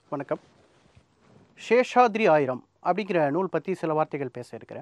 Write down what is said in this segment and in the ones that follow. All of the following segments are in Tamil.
வணக்கம் சேஷாத்ரி ஆயிரம் அப்படிங்கிற நூல் பற்றி சில வார்த்தைகள் பேச இருக்கிறேன்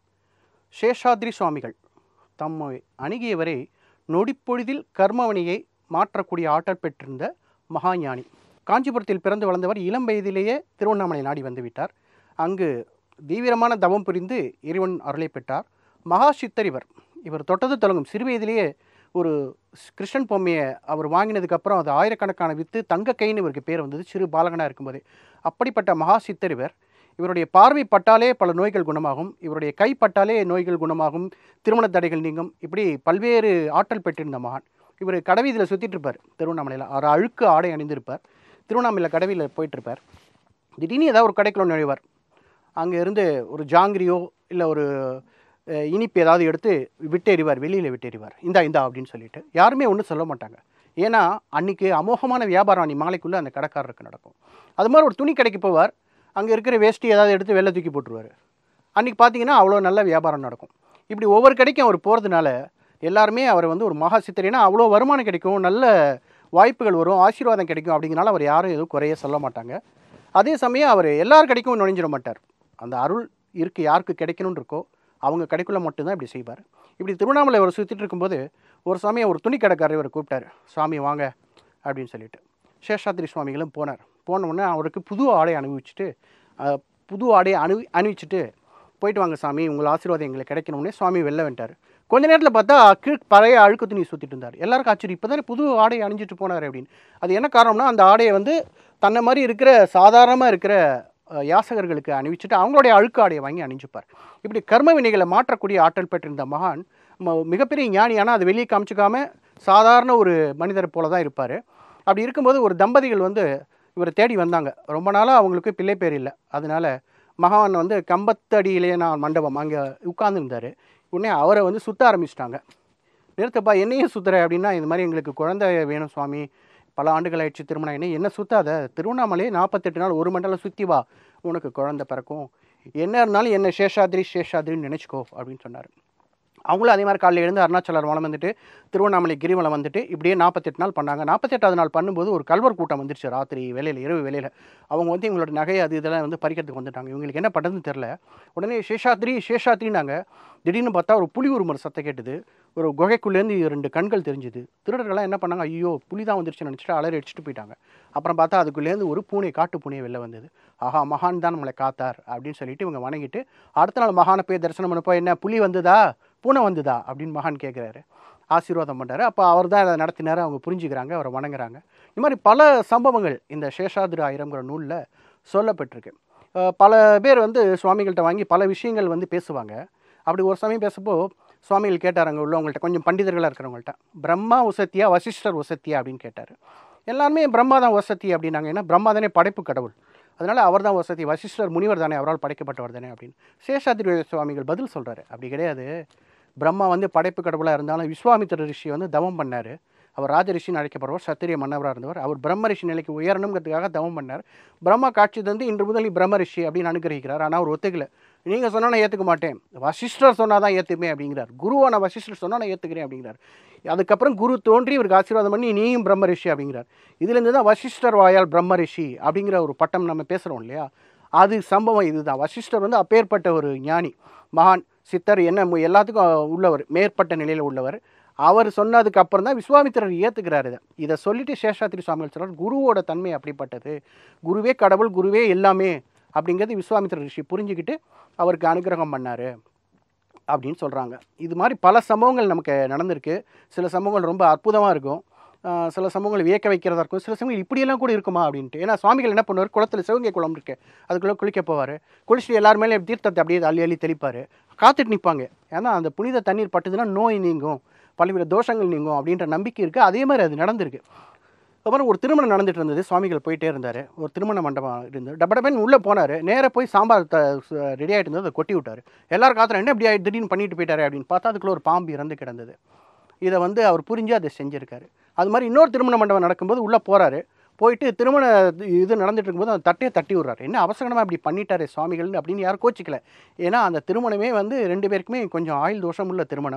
சேஷாத்ரி சுவாமிகள் தம்மை அணுகியவரை நொடிப்பொழுதில் கர்மவனியை மாற்றக்கூடிய ஆற்றல் பெற்றிருந்த மகாஞானி காஞ்சிபுரத்தில் பிறந்து வளர்ந்தவர் இளம் வயதிலேயே திருவண்ணாமலை நாடி வந்து விட்டார் அங்கு தீவிரமான தவம் புரிந்து இறைவன் அருளை பெற்றார் மகா சித்தரிவர் இவர் தொட்டது தொடங்கும் சிறு வயதிலேயே ஒரு ஸ்- கிருஷ்ணன் பொம்மையை அவர் வாங்கினதுக்கப்புறம் அது ஆயிரக்கணக்கான வித்து தங்க கைன்னு இவருக்கு பேர் வந்தது சிறு பாலகனாக இருக்கும்போதே அப்படிப்பட்ட மகா சித்தரிவர் இவருடைய பார்வை பட்டாலே பல நோய்கள் குணமாகும் இவருடைய கை பட்டாலே நோய்கள் குணமாகும் திருமண தடைகள் நீங்கும் இப்படி பல்வேறு ஆற்றல் பெற்றிருந்த மகான் இவர் கடவீதியில் சுற்றிட்டு இருப்பார் திருவண்ணாமலையில் அவர் அழுக்கு ஆடை அணிந்திருப்பார் திருவண்ணாமலை கடவியில் போயிட்டு இருப்பார் திடீர்னு ஏதாவது ஒரு கடைக்குள்ள நுழைவார் அங்கே இருந்து ஒரு ஜாங்கிரியோ இல்லை ஒரு அஹ், இனிப்பு ஏதாவது எடுத்து விட்டெறிவார் வெளியில் விட்டெறிவார் இந்தா இந்தா அப்படின்னு சொல்லிட்டு யாருமே ஒன்றும் சொல்ல மாட்டாங்க ஏன்னா அன்னைக்கு அமோகமான வியாபாரம் அன்னைக்கு மாலைக்குள்ளே அந்த கடைக்காரருக்கு நடக்கும் அது மாதிரி ஒரு துணி கடைக்கு போவார் அங்கே இருக்கிற வேஷ்டி ஏதாவது எடுத்து வெளில தூக்கி போட்டுருவார் அன்றைக்கி பார்த்தீங்கன்னா அவ்வளோ நல்ல வியாபாரம் நடக்கும் இப்படி ஒவ்வொரு கடைக்கும் அவர் போகிறதுனால எல்லாருமே அவர் வந்து ஒரு மகா சித்தரினா அவ்வளோ வருமானம் கிடைக்கும் நல்ல வாய்ப்புகள் வரும் ஆசீர்வாதம் கிடைக்கும் அப்படிங்கிறனால அவர் யாரும் எதுவும் குறைய சொல்ல மாட்டாங்க அதே சமயம் அவர் எல்லார் கடைக்கும் நுழைஞ்சிட மாட்டார் அந்த அருள் இருக்கு யாருக்கு கிடைக்கணும்னு இருக்கோ அவங்க கடைக்குள்ளே மட்டும்தான் இப்படி செய்வார் இப்படி திருவண்ணாமலை அவர் சுற்றிட்டு இருக்கும்போது ஒரு சமயம் ஒரு துணி கடைக்காரர் இவர் கூப்பிட்டாரு சுவாமி வாங்க அப்படின்னு சொல்லிட்டு சேஷாத்ரி சுவாமிகளும் போனார் போன உடனே அவருக்கு புது ஆடை அனுபவிச்சுட்டு அஹ், புது ஆடையை அணு அணிவிச்சுட்டு போயிட்டு வாங்க சாமி உங்கள் ஆசீர்வாதம் எங்களுக்கு கிடைக்கணும்னே சுவாமி வெளில வந்துட்டார் கொஞ்ச நேரத்தில் பார்த்தா கீழ் பழைய அழுக்கு துணி சுற்றிட்டு இருந்தார் எல்லாருக்கும் ஆச்சரியம் இப்போ தானே புது ஆடை அணிஞ்சிட்டு போனார் அப்படின்னு அது என்ன காரணம்னா அந்த ஆடையை வந்து தன்னை மாதிரி இருக்கிற சாதாரணமாக இருக்கிற அஹ், யாசகர்களுக்கு அணிவிச்சுட்டு அவங்களுடைய அழுக்கு ஆடையை வாங்கி அணிஞ்சுப்பார் இப்படி கர்ம வினைகளை மாற்றக்கூடிய ஆற்றல் பெற்றிருந்த மகான் ம- மிகப்பெரிய ஞானி ஆனால் அது வெளியே காமிச்சிக்காம சாதாரண ஒரு மனிதரை போல தான் இருப்பார் அப்படி இருக்கும்போது ஒரு தம்பதிகள் வந்து இவரை தேடி வந்தாங்க ரொம்ப நாளாக அவங்களுக்கு பிள்ளை பேர் இல்லை அதனால மகான் வந்து கம்பத்தடியிலே நான் மண்டபம் அங்கே உட்கார்ந்துருந்தார் உடனே அவரை வந்து சுத்த ஆரம்பிச்சிட்டாங்க நிறுத்தப்பா என்னையும் சுத்துற அப்படின்னா இந்த மாதிரி எங்களுக்கு குழந்தை வேணும் சுவாமி பல ஆண்டுகள் ஆயிடுச்சு திருமணம் என்ன என்ன சுத்தாத திருவண்ணாமலையே நாற்பத்தெட்டு நாள் ஒரு மண்டலம் சுற்றி வா உனக்கு குழந்தை பிறக்கும் என்ன இருந்தாலும் என்ன சேஷாத்ரி சேஷாத்ரின்னு நினச்சிக்கோ அப்படின்னு சொன்னார் அவங்களும் அதே மாதிரி காலையில் எழுந்து அருணாச்சலர் வளம் வந்துட்டு திருவண்ணாமலை கிரிவலம் வந்துட்டு இப்படியே நாற்பத்தெட்டு நாள் பண்ணாங்க நாற்பத்தெட்டாவது நாள் பண்ணும்போது ஒரு கல்வர் கூட்டம் வந்துருச்சு ராத்திரி வேலையில் இரவு வேலையில் அவங்க வந்து இவங்களோட நகை அது இதெல்லாம் வந்து பறிக்கிறதுக்கு வந்துட்டாங்க இவங்களுக்கு என்ன பண்ணுறதுன்னு தெரில உடனே சேஷாத்ரி சேஷாத்ரினாங்க திடீர்னு பார்த்தா ஒரு புலி உருமர் சத்தம் கேட்டுது ஒரு குகைக்குள்ளேருந்து ரெண்டு கண்கள் தெரிஞ்சுது திருடர்கள்லாம் என்ன பண்ணாங்க ஐயோ புலி தான் வந்துருச்சுன்னு நினச்சிட்டு அலறி அடிச்சுட்டு போயிட்டாங்க அப்புறம் பார்த்தா அதுக்குள்ளேருந்து ஒரு பூனை காட்டு பூனை வெளில வந்தது ஆஹா மகான் தான் நம்மளை காத்தார் அப்படின்னு சொல்லிட்டு இவங்க வணங்கிட்டு அடுத்த நாள் மகானை போய் தரிசனம் பண்ணப்போ என்ன புலி வந்ததா பூனை வந்ததா அப்படின்னு மகான் கேட்குறாரு ஆசீர்வாதம் பண்ணுறாரு அப்போ அவர் தான் அதை நடத்தினார் அவங்க புரிஞ்சுக்கிறாங்க அவரை வணங்குறாங்க இந்த மாதிரி பல சம்பவங்கள் இந்த சேஷாதிரி ஆயிரங்கிற நூலில் சொல்லப்பட்டிருக்கு அஹ் பல பேர் வந்து சுவாமிகள்கிட்ட வாங்கி பல விஷயங்கள் வந்து பேசுவாங்க அப்படி ஒரு சமயம் பேசப்போ சுவாமிகள் கேட்டார் அங்கே உள்ளவங்கள்ட்ட கொஞ்சம் பண்டிதர்களாக இருக்கிறவங்கள்ட்ட பிரம்மா உசத்தியா வசிஷ்டர் உசத்தியா அப்படின்னு கேட்டார் எல்லாருமே பிரம்மா தான் வசதி அப்படின்னாங்க ஏன்னா பிரம்மா தானே படைப்பு கடவுள் அதனால் அவர் தான் வசதி வசிஷ்டர் முனிவர் தானே அவரால் படைக்கப்பட்டவர் தானே அப்படின்னு சேஷாதிரி சுவாமிகள் பதில் சொல்கிறாரு அப்படி கிடையாது பிரம்மா வந்து படைப்பு கடவுளாக இருந்தாலும் விஸ்வாமித்திர ரிஷி வந்து தவம் பண்ணார் அவர் ராஜ ரிஷின்னு அழைக்கப்படுறவர் சத்திரிய மன்னவராக இருந்தவர் அவர் பிரம்ம ரிஷி நிலைக்கு உயரணுங்கிறதுக்காக தவம் பண்ணார் பிரம்மா காட்சி தந்து இன்று முதல் நீ பிரம்ம ரிஷி அப்படின்னு அனுகிரகிக்கிறார் ஆனால் அவர் ஒத்துக்கல நீங்கள் சொன்னால் நான் ஏற்றுக்க மாட்டேன் வசிஷ்டர் சொன்னால் தான் ஏற்றுப்பேன் அப்படிங்கிறார் குருவை நான் வசிஷ்டர் சொன்னால் நான் ஏற்றுக்கிறேன் அப்படிங்கிறார் அதுக்கப்புறம் குரு தோன்றி இவருக்கு ஆசீர்வாதம் பண்ணி நீயும் பிரம்ம ரிஷி அப்படிங்கிறார் இதுலேருந்து தான் வசிஷ்டர் வாயால் பிரம்ம ரிஷி அப்படிங்கிற ஒரு பட்டம் நம்ம பேசுகிறோம் இல்லையா அது சம்பவம் இதுதான் வசிஷ்டர் வந்து அப்பேற்பட்ட ஒரு ஞானி மகான் சித்தர் என்ன மு- எல்லாத்துக்கும் உள்ளவர் மேற்பட்ட நிலையில் உள்ளவர் அவர் சொன்னதுக்கு அப்புறம் தான் விஸ்வாமித்திரர் ஏற்றுக்கிறார் இதை இதை சொல்லிட்டு சேஷாத்திரி சுவாமிகள் சொல்றார் குருவோட தன்மை அப்படிப்பட்டது குருவே கடவுள் குருவே எல்லாமே அப்படிங்கிறது விஸ்வாமித்திர ரிஷி புரிஞ்சுக்கிட்டு அவருக்கு அனுகிரகம் பண்ணார் அப்படின்னு சொல்கிறாங்க இது மாதிரி பல சம்பவங்கள் நமக்கு நடந்திருக்கு சில சம்பவங்கள் ரொம்ப அற்புதமாக இருக்கும் ஆஹ் சில சம்பவங்கள் வியக்க வைக்கிறதா இருக்கும் சில சமயங்கள் இப்படியெல்லாம் கூட இருக்குமா அப்படின்ட்டு ஏன்னா சுவாமிகள் என்ன பண்ணுவார் குளத்தில் சிவகங்கை குளம் இருக்கு அதுக்குள்ளே குளிக்க போவார் குளிச்சுட்டு எல்லார் மேலே தீர்த்தத்தை அப்படியே அள்ளி அள்ளி தெளிப்பார் காத்துட்டு நிற்பாங்க ஏன்னா அந்த புனித தண்ணீர் பட்டுதுன்னா நோய் நீங்கும் பலவித தோஷங்கள் நீங்கும் அப்படின்ற நம்பிக்கை இருக்குது அதே மாதிரி அது நடந்திருக்கு அப்புறம் ஒரு திருமணம் நடந்துட்டு இருந்தது சுவாமிகள் போயிட்டே இருந்தார் ஒரு திருமண மண்டபம் இருந்தது டபடபன் உள்ளே போனார் நேராக போய் சாம்பார் த ரெடி ஆகிட்டு இருந்தது அதை கொட்டி விட்டார் எல்லாரும் காத்திரம் என்ன இப்படி ஆகி திடீர்னு பண்ணிட்டு போயிட்டாரு அப்படின்னு பார்த்தா அதுக்குள்ள ஒரு பாம்பு இறந்து கிடந்தது இதை வந்து அவர் புரிஞ்சு அதை செஞ்சுருக்காரு அது மாதிரி இன்னொரு திருமண மண்டபம் நடக்கும்போது உள்ளே போகிறாரு போயிட்டு திருமண இது நடந்துட்டு இருக்கும்போது அந்த தட்டையை தட்டி விட்றாரு என்ன அவசரமாக இப்படி பண்ணிட்டாரு சுவாமிகள்னு அப்படின்னு யாரும் கோச்சிக்கல ஏன்னா அந்த திருமணமே வந்து ரெண்டு பேருக்குமே கொஞ்சம் ஆயுள் தோஷம் உள்ள திருமணம்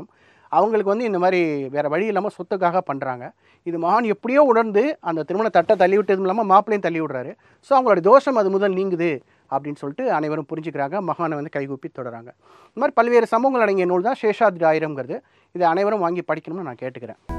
அவங்களுக்கு வந்து இந்த மாதிரி வேறு வழி இல்லாமல் சொத்துக்காக பண்ணுறாங்க இது மகான் எப்படியோ உணர்ந்து அந்த திருமண தட்டை தள்ளி விட்டதும் இல்லாமல் மாப்பிளையும் தள்ளி விடுறாரு ஸோ அவங்களோட தோஷம் அது முதல் நீங்குது அப்படின்னு சொல்லிட்டு அனைவரும் புரிஞ்சுக்கிறாங்க மகானை வந்து கைகூப்பி தொடராங்க இந்த மாதிரி பல்வேறு சம்பவங்கள் அடங்கிய நூல் தான் சேஷாத்ரி ஆயிரம்ங்கிறது இதை அனைவரும் வாங்கி படிக்கணும்னு நான் கேட்டுக்கிறேன்